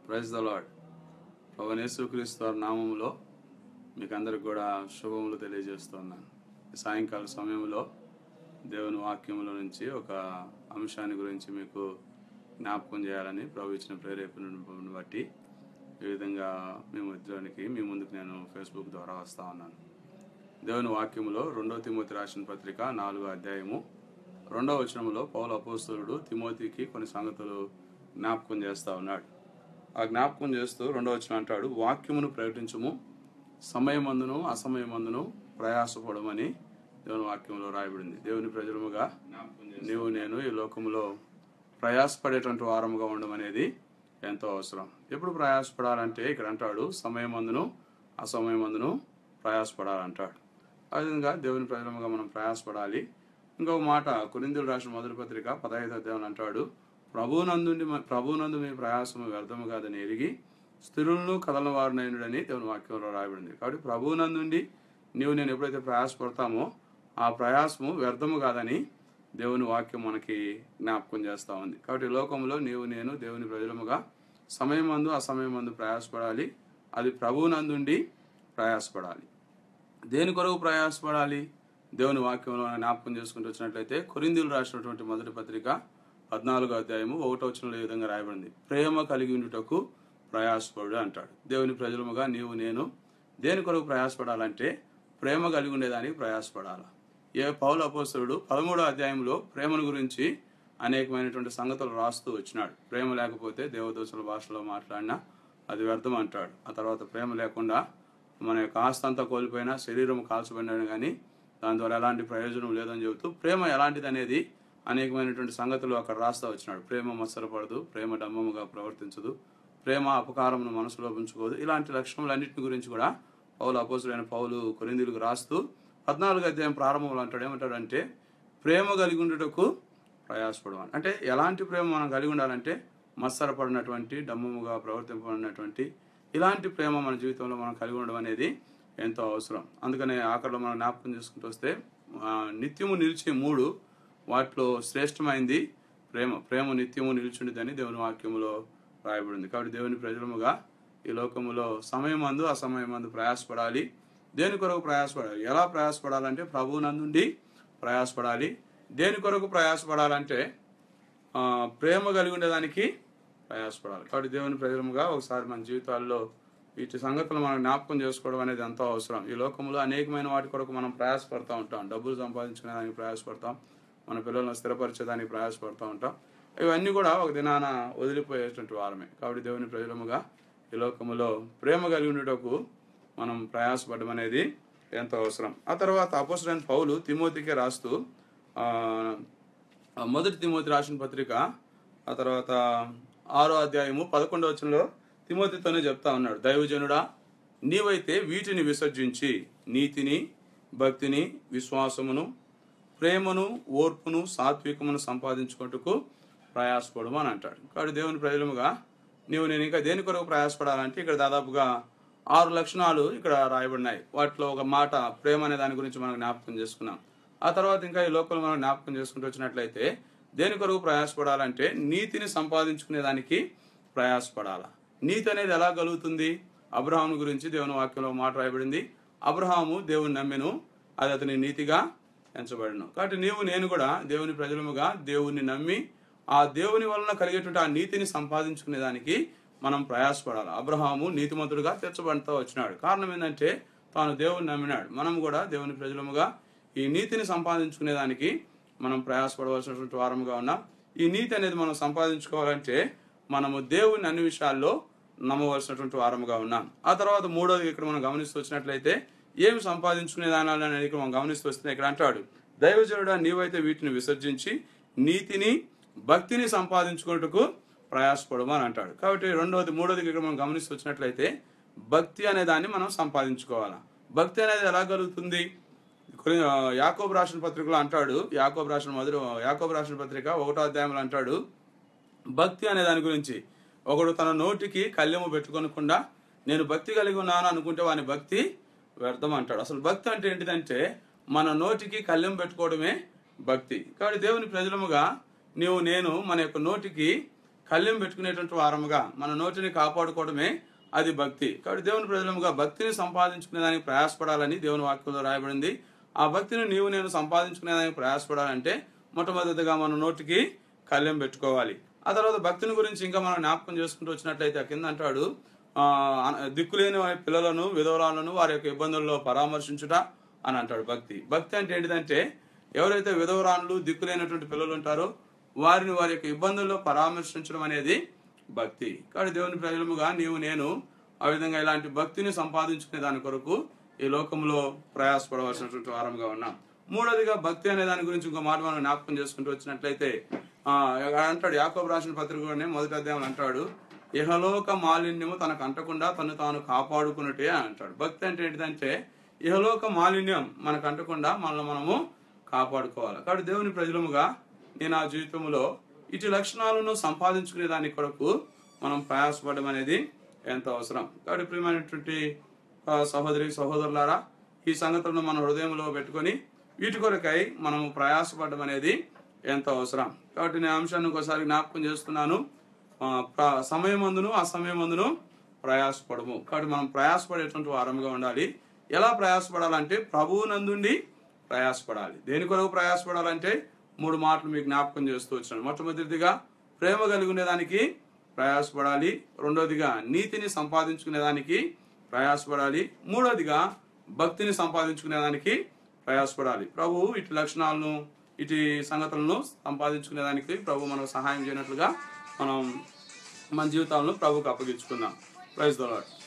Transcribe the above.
praise the lord Pawan యేసుక్రీస్తు వారి నామములో మీకు అందరికి కూడా శుభములు తెలియజేస్తున్నాను ఈ సాయంకాల సమయంలో దేవుని వాక్యముల నుంచి ఒక అంశాన్ని గురించి మీకు జ్ఞాపకం చేయాలని ప్రభు ఇచ్చిన ప్రేరేపణను బట్టి ఈ విధంగా మీ మధ్యలోనికి మీ ముందుకు నేను ఫేస్బుక్ ద్వారా వస్తా ఉన్నాను దేవుని వాక్యములో రెండో తిమోతి రాసిన పత్రిక నాలుగో అధ్యాయము రెండో వచనములో పౌల అపోస్తులుడు తిమోతికి కొన్ని సంగతులు జ్ఞాపకం చేస్తా ఉన్నాడు ఆ జ్ఞాపకం చేస్తూ రెండో వచనం అంటాడు వాక్యమును ప్రకటించము సమయమందును అసమయమందును ప్రయాసపడమని దేవుని వాక్యంలో రాయబడింది దేవుని ప్రజలముగా నీవు నేను ఈ లోకములో ప్రయాసపడేటువంటి వారముగా ఉండమనేది ఎంతో అవసరం ఎప్పుడు ప్రయాసపడాలంటే ఇక్కడ అంటాడు సమయమందును అసమయమందును ప్రయాసపడాలంటాడు అదేవిధంగా దేవుని ప్రజలముగా మనం ప్రయాసపడాలి ఇంకొక మాట కురిందులు రాసిన మొదటి పత్రిక పదహైదు అధ్యాయం అంటాడు ప్రభునందుండి ప్రభునందు మీ ప్రయాసము వ్యర్థము కాదని ఎరిగి స్థిరులను కదల వారినైనడని దేవుని వాక్యంలో రాయబడింది కాబట్టి ప్రభువునందుండి నీవు నేను ఎప్పుడైతే ప్రయాసపడతామో ఆ ప్రయాసము వ్యర్థము కాదని దేవుని వాక్యం మనకి జ్ఞాపకం చేస్తూ ఉంది కాబట్టి ఈ లోకంలో నీవు నేను దేవుని ప్రజలముగా సమయమందు అసమయమందు ప్రయాసపడాలి అది ప్రభువునందుండి ప్రయాసపడాలి దేని కొరకు ప్రయాసపడాలి దేవుని వాక్యంలో మనం జ్ఞాపకం చేసుకుంటూ వచ్చినట్లయితే కొరిందీలు రాసినటువంటి మొదటి పత్రిక పద్నాలుగో అధ్యాయము ఒకటో వచనంలో ఈ విధంగా రాయబడింది ప్రేమ కలిగి ఉండుటకు ప్రయాసపడు అంటాడు దేవుని ప్రజలముగా నీవు నేను దేని కొరకు ప్రయాసపడాలంటే ప్రేమ కలిగి ఉండేదానికి ప్రయాసపడాలి ఏ పౌల అపోస్తలుడు పదమూడో అధ్యాయంలో ప్రేమను గురించి అనేకమైనటువంటి సంగతులు రాస్తూ వచ్చినాడు ప్రేమ లేకపోతే దేవదోషుల భాషలో మాట్లాడినా అది వ్యర్థం అంటాడు ఆ తర్వాత ప్రేమ లేకుండా మన యొక్క ఆస్తి అంతా కోల్పోయినా శరీరం కాల్చబడినా కానీ దాని ద్వారా ఎలాంటి ప్రయోజనం లేదని చెబుతూ ప్రేమ ఎలాంటిది అనేది అనేకమైనటువంటి సంగతులు అక్కడ రాస్తా వచ్చినాడు ప్రేమ మత్సరపడదు ప్రేమ డమ్మముగా ప్రవర్తించదు ప్రేమ అపకారమును మనసులో ఉంచుకోదు ఇలాంటి లక్షణములన్నింటిని గురించి కూడా పౌలు అపోసులైన పౌలు కొరిందులకు రాస్తూ పద్నాలుగు అధ్యాయం ప్రారంభంలో అంటాడు ఏమంటాడు అంటే ప్రేమ కలిగి ఉండుటకు ప్రయాసపడమని అంటే ఎలాంటి ప్రేమ మనం కలిగి ఉండాలంటే మత్సరపడినటువంటి డమ్మముగా ప్రవర్తింపడినటువంటి ఇలాంటి ప్రేమ మన జీవితంలో మనం కలిగి ఉండడం అనేది ఎంతో అవసరం అందుకనే ఆఖరిలో మనం జ్ఞాపకం చేసుకుంటూ వస్తే ఆ, నిత్యము నిలిచే మూడు వాటిలో శ్రేష్టమైంది ప్రేమ ప్రేమ నిత్యము నిలిచిండిదని దేవుని వాక్యములో రాయబడింది కాబట్టి దేవుని ప్రజలముగా ఈ లోకములో సమయమందు అసమయమందు ప్రయాసపడాలి దేని కొరకు ప్రయాసపడాలి ఎలా ప్రయాసపడాలంటే ప్రభువు నందుండి ప్రయాసపడాలి దేని కొరకు ప్రయాసపడాలంటే ఆ, ప్రేమ కలిగి ఉండేదానికి ప్రయాసపడాలి కాబట్టి దేవుని ప్రజలముగా ఒకసారి మన జీవితాల్లో వీటి సంగతులు మనం జ్ఞాపకం చేసుకోవడం అనేది ఎంతో అవసరం ఈ లోకంలో అనేకమైన వాటి కొరకు మనం ప్రయాసపడతా ఉంటాం డబ్బులు సంపాదించుకునేదానికి ప్రయాసపడతాం మన పిల్లలను స్థిరపరిచేదానికి ప్రయాసపడతా ఉంటాం ఇవన్నీ కూడా ఒక దినాన వదిలిపోయేటువంటి వారమే కాబట్టి దేవుని ప్రజలముగా ఈ లోకములో ప్రేమ కలిగి ఉండటకు మనం ప్రయాసపడడం అనేది ఎంతో అవసరం ఆ తర్వాత అపోసరైన పౌలు తిమోతికే రాస్తూ ఆ, ఆ మొదటి తిమోతి రాసిన పత్రిక ఆ తర్వాత ఆరో అధ్యాయము పదకొండవ వచనంలో తిమోతితోనే చెప్తా ఉన్నాడు దైవజనుడా నీవైతే వీటిని విసర్జించి నీతిని భక్తిని విశ్వాసమును ప్రేమను ఓర్పును సాత్వికమును సంపాదించుకుంటకు ప్రయాసపడము అని అంటాడు కాబట్టి దేవుని ప్రజలముగా నీవు నేను ఇంకా దేని కొరకు ప్రయాసపడాలంటే ఇక్కడ దాదాపుగా ఆరు లక్షణాలు ఇక్కడ రాయబడినాయి వాటిలో ఒక మాట ప్రేమ అనే దాని గురించి మనం జ్ఞాపకం చేసుకున్నాం ఆ తర్వాత ఇంకా ఈ లోకల్ మనం జ్ఞాపకం చేసుకుంటూ వచ్చినట్లయితే దేని కొరకు ప్రయాసపడాలంటే నీతిని సంపాదించుకునే దానికి ప్రయాసపడాల నీతి అనేది ఎలా కలుగుతుంది అబ్రహాము గురించి దేవుని వాక్యంలో మాట రాయబడింది అబ్రహాము దేవుని నమ్మెను అది అతని నీతిగా ఎంచబడను కాబట్టి నీవు నేను కూడా దేవుని ప్రజలముగా దేవుణ్ణి నమ్మి ఆ దేవుని వలన కలిగేటువంటి ఆ నీతిని సంపాదించుకునే దానికి మనం ప్రయాసపడాలి అబ్రహాము నీతిమంతుడుగా తీర్చబడుతూ వచ్చినాడు కారణం ఏంటంటే తాను దేవుని నమ్మినాడు మనం కూడా దేవుని ప్రజలముగా ఈ నీతిని సంపాదించుకునే దానికి మనం ప్రయాసపడవలసినటువంటి వారముగా ఉన్నాం ఈ నీతి అనేది మనం సంపాదించుకోవాలంటే మనము దేవుని అన్ని విషయాల్లో నమ్మవలసినటువంటి వారముగా ఉన్నాం ఆ తర్వాత మూడోది ఇక్కడ మనం గమనిస్తూ వచ్చినట్లయితే ఏమి సంపాదించుకునే దానాలు అనేది ఇక్కడ మనం గమనిస్తూ వస్తుంది ఇక్కడ అంటాడు దైవజనుడా నీవైతే వీటిని విసర్జించి నీతిని భక్తిని సంపాదించుకున్నట్టుకు ప్రయాసపడము అని అంటాడు కాబట్టి రెండవది మూడోది ఇక్కడ మనం గమనిస్తూ వచ్చినట్లయితే భక్తి అనే దాన్ని మనం సంపాదించుకోవాలి భక్తి అనేది ఎలా కలుగుతుంది కొన్ని- ఆ, యాకోబు రాసిన పత్రికలో అంటాడు యాకోబు రాసిన మొదటి యాకోబు రాసిన పత్రిక ఒకటో అధ్యాయంలో అంటాడు భక్తి అనే దాని గురించి ఒకడు తన నోటికి కళ్యము పెట్టుకొనకుండా నేను భక్తి కలిగి ఉన్నాను అనుకుంటే వాని భక్తి వ్యర్థం అంటాడు అసలు భక్తి అంటే ఏంటిదంటే మన నోటికి కళ్యం పెట్టుకోవడమే భక్తి కాబట్టి దేవుని ప్రజలముగా నీవు నేను మన యొక్క నోటికి కళ్యం పెట్టుకునేటువంటి వారముగా మన నోటిని కాపాడుకోవడమే అది భక్తి కాబట్టి దేవుని ప్రజలముగా భక్తిని సంపాదించుకునే దానికి ప్రయాసపడాలని దేవుని వాక్యంలో రాయబడింది ఆ భక్తిని నీవు నేను సంపాదించుకునే దానికి ప్రయాసపడాలంటే మొట్టమొదటిగా మన నోటికి కళ్యం పెట్టుకోవాలి ఆ తర్వాత భక్తిని గురించి ఇంకా మనం జ్ఞాపకం చేసుకుంటూ వచ్చినట్లయితే ఆ కింద అంటాడు ఆ, దిక్కులేని వారి పిల్లలను విధవరాలను వారి యొక్క ఇబ్బందుల్లో పరామర్శించుట అని అంటాడు భక్తి భక్తి అంటే ఏంటిదంటే ఎవరైతే విధవరానులు దిక్కులేనటువంటి పిల్లలు ఉంటారో వారిని వారి యొక్క ఇబ్బందుల్లో పరామర్శించడం అనేది భక్తి కాబట్టి దేవుని ప్రజలముగా నీవు నేను ఆ విధంగా ఇలాంటి భక్తిని సంపాదించుకునే దాని కొరకు ఈ లోకంలో ప్రయాసపడవలసినటువంటి వారంగా ఉన్నాం మూడోదిగా భక్తి అనే దాని గురించి ఇంకో మాట మనం జ్ఞాపకం చేసుకుంటూ వచ్చినట్లయితే ఆ అంటాడు యాకోబు రాసిన పత్రికలోనే మొదటి అధ్యాయం అంటాడు ఇహలోక మాలిన్యము తనకు అంటకుండా తను తాను కాపాడుకున్నట్టే అని అంటాడు భక్తి అంటే ఏంటిదంటే ఇహలోక మాలిన్యం మనకు అంటకుండా మనల్ని మనము కాపాడుకోవాలి కాబట్టి దేవుని ప్రజలముగా నేను ఆ జీవితంలో ఇటు లక్షణాలను సంపాదించుకునే దాని కొరకు మనం ప్రయాసపడడం అనేది ఎంతో అవసరం కాబట్టి ప్రియమైనటువంటి ఆ, సహోదరి సహోదరులారా ఈ సంగతులను మన హృదయంలో పెట్టుకొని వీటి కొరకై మనం ప్రయాసపడడం అనేది ఎంతో అవసరం కాబట్టి నేను ఆ అంశాన్ని ఒకసారి జ్ఞాపకం చేస్తున్నాను ఆ, ప్ర- సమయమందును అసమయమందును ప్రయాసపడము కాబట్టి మనం ప్రయాసపడేటువంటి వారముగా ఉండాలి ఎలా ప్రయాసపడాలంటే ప్రభువు నందుండి ప్రయాసపడాలి దేని కొరకు ప్రయాసపడాలంటే మూడు మాటలు మీకు జ్ఞాపకం చేస్తూ వచ్చాను మొట్టమొదటిదిగా ప్రేమ కలిగి ఉండేదానికి ప్రయాసపడాలి రెండోదిగా నీతిని సంపాదించుకునేదానికి ప్రయాసపడాలి మూడోదిగా భక్తిని సంపాదించుకునేదానికి ప్రయాసపడాలి ప్రభు ఇటు లక్షణాలను ఇటు సంగతులను సంపాదించుకునేదానికి ప్రభు మనకు సహాయం చేయనట్లుగా మనం మన జీవితాలను ప్రభుకు అప్పగించుకుందాం ప్రైజ్ ద లార్డ్